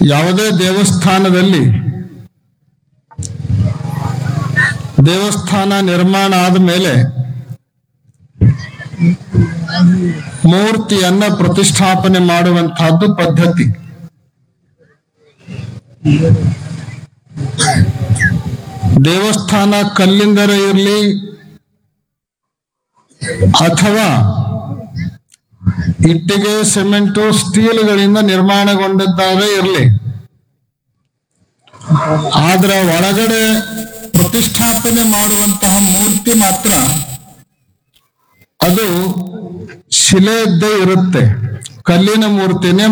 ಯಾವುದೇ ದೇವಸ್ಥಾನದಲ್ಲಿ ದೇವಸ್ಥಾನ ನಿರ್ಮಾಣ ಆದ ಮೇಲೆ ಮೂರ್ತಿಯನ್ನ ಪ್ರತಿಷ್ಠಾಪನೆ ಮಾಡುವಂತಹದ್ದು ಪದ್ಧತಿ ದೇವಸ್ಥಾನ ಕಲ್ಲಿಂದರ ಇರಲಿ ಅಥವಾ ಇಟ್ಟಿಗೆ ಸಿಮೆಂಟು ಸ್ಟೀಲ್ಗಳಿಂದ ನಿರ್ಮಾಣಗೊಂಡಿದ್ದಾರೆ ಇರಲಿ ಆದ್ರ ಒಳಗಡೆ ಪ್ರತಿಷ್ಠಾಪನೆ ಮಾಡುವಂತಹ ಮೂರ್ತಿ ಮಾತ್ರ ಅದು ಶಿಲೆಯದ್ದೇ ಇರುತ್ತೆ ಕಲ್ಲಿನ ಮೂರ್ತಿನೇ